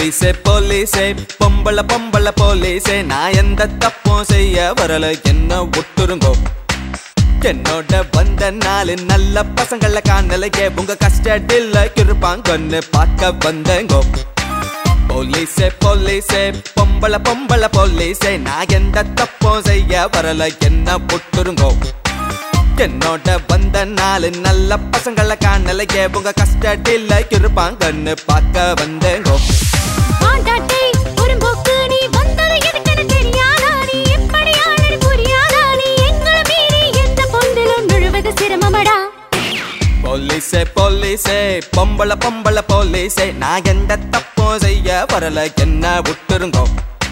போலீஸே போலீஸே பொம்பள பொம்பள போலீஸே நான் எந்த தப்பும் செய்ய வரல என்ன விட்டுருங்கோ என்னோட வந்த நாலு நல்ல பசங்கள காணலையே உங்க கஸ்டடியில் இருப்பாங்கன்னு பார்க்க வந்தேங்கோ போலீஸே போலீஸே பொம்பள பொம்பள போலீஸே நான் எந்த தப்பும் செய்ய வரல என்ன விட்டுருங்கோ என்னோட வந்த நாலு நல்ல பசங்கள காணலையே உங்க கஸ்டடியில் இருப்பாங்கன்னு பார்க்க வந்தேங்கோ ஆண்டாட்டே புறம்போக்கு நீ வந்தது எதுக்குன்னு தெரியாதா நீ எப்படி ஆளடி புரியாதா நீ எங்களை மீறி எந்த பொந்திலும் நுழுவது சிரமமடா போலீஸே போலீஸே பொம்பள பொம்பள போலீஸே நான் எந்த தப்பும் செய்ய வரல என்ன விட்டுருங்கோ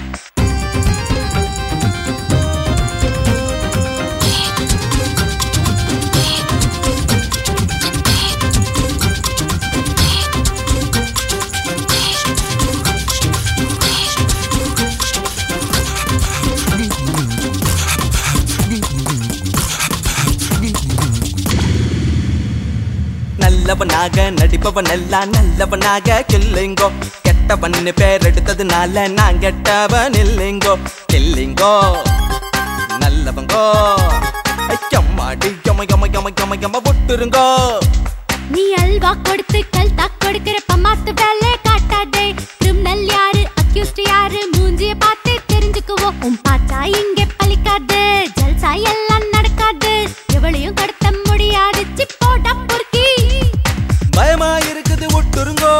நல்லவனாக நடிப்பவன் எல்லாம் நல்லவனாக கில்லிங்கோ கெட்டவன் பேர் எடுத்ததுனால நான் கெட்டவன் இல்லைங்கோ கில்லிங்கோ நல்லவங்கோ ஐயம்மாடி யம யம யம யம யம விட்டுருங்கோ நீ அல்வா கொடுத்து கல் தாக் கொடுக்கிற பம்மாத்து வேலை காட்டாதே கிரிமினல் யாரு அக்யூஸ்ட் யாரு மூஞ்சிய பார்த்து தெரிஞ்சுக்குவோம் உன் பாச்சா இங்கே பலிக்காது ஜல்சா எல்லாம் நடக்காது எவளையும் கடத்த முடியாது சிப்போட பொறுக்கி பயமா இருக்குது விட்டுருங்கோ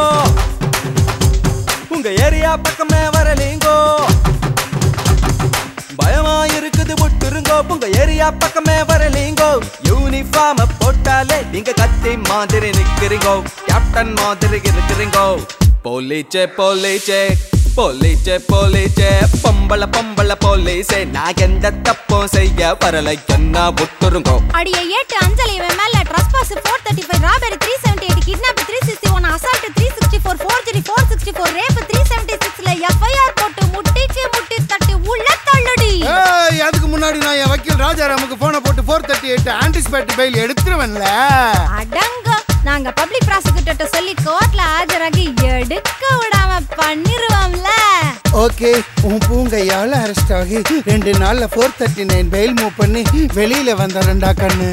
உங்க ஏரியா பக்கமே வரலீங்கோ பயமா இருக்குது விட்டுருங்கோ உங்க ஏரியா பக்கமே வரலீங்கோ யூனிஃபார்ம் போட்டாலே நீங்க கத்தி மாதிரி நிக்கிறீங்கோ கேப்டன் மாதிரி இருக்கிறீங்கோ போலீச்சே போலீச்சே போலீச்சே போலீச்சே பொம்பள பொம்பள போலீஸே நான் எந்த தப்பும் செய்ய வரல என்ன விட்டுருங்கோ அடிய ஏட்டு அஞ்சலி இவன் மேல trespass four thirty five robbery three seventy eight kidnap three sixty one assault three sixty four forgery four sixty four rape three seventy சிக்ஸ்ல எஃப்ஐஆர் போட்டு முட்டிக்கு முட்டி தட்டி உள்ள தள்ளுடி ஏய், அதுக்கு முன்னாடி நான் என் வக்கீல் ராஜாராமுக்கு போனை போட்டு four thirty eight anticipate bail எடுத்துருவேன்ல அடங்க நாங்க பப்ளிக் ப்ராசிக்யூட்டர்ட்ட சொல்லி கோர்ட்ல ஆஜராகி எடுக்க விடாம பண்ணிருவோம்ல ஓகே உன் பூங்கையால அரெஸ்ட் ஆகி ரெண்டு நாள்ல four thirty nine bail move பண்ணி வெளியில வந்தரண்டா கண்ணு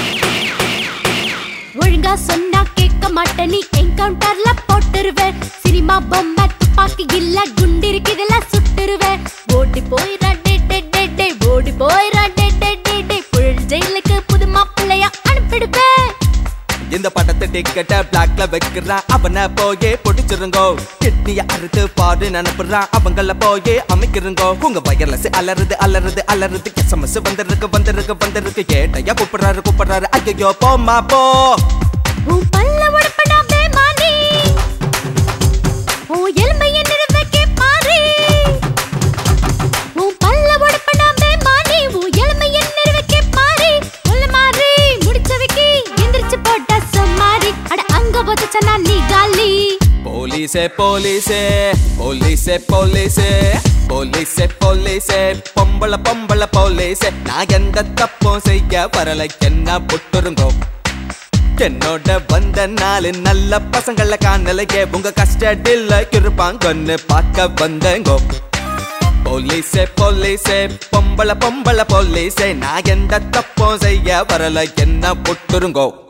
ஒழுங்கா சொன்னா கேட்க மாட்ட நீ என்கவுண்டர்ல போட்டுருவேன் சினிமா பொம்மை துப்பாக்கி இல்ல குண்டு இருக்குதுல சுட்டுருவேன் ஓடி போயிரா டே டே டே டே ஓடி போயிரா டே டே டே டே புழல் ஜெயிலுக்கு புது மாப்பிள்ளையா அனுப்பிடுவேன் இந்த படத்தை டிக்கெட்ட பிளாக்ல வைக்கிறான் அவனை போயே பொடிச்சிருங்கோ கிட்னிய அறுத்து பாடு நினைப்புறான் அவங்கள போயே அமைக்கிறங்கோ உங்க வயர்லஸ் அலறுது அலறுது அலறுது எஸ்எம்எஸ் வந்திருக்கு வந்திருக்கு வந்திருக்கு கேட்டையா கூப்பிடுறாரு கூப்பிடுறாரு ஐயோ போமா போ உன் பல்ல உடப்படா பேமானி உன் எலும்பைய நிறுவ கேப்பாரி உன் பல்ல உடப்படா பேமானி உன் எலும்பைய நிறுவ கேப்பாரி சொல்ல மாறி முடிச்ச வைக்கி எந்திரிச்சு போட்ட சொம்மாரி அட அங்க போச்சுச்சனா நீ காலி போலீஸே போலீஸே போலீஸே போலீஸே போலீஸே போலீஸே பொம்பள பொம்பள போலீஸே நான் எந்த தப்பும் செய்ய வரல என்ன புட்டுருங்கோ என்னோட வந்த நாலு நல்ல பசங்கள காணலையே உங்க கஸ்டடியில் இருப்பாங்கன்னு பார்க்க வந்தேங்கோ போலீஸே போலீஸே பொம்பள பொம்பள போலீஸே நான் எந்த தப்பும் செய்ய வரல என்ன புட்டுருங்கோ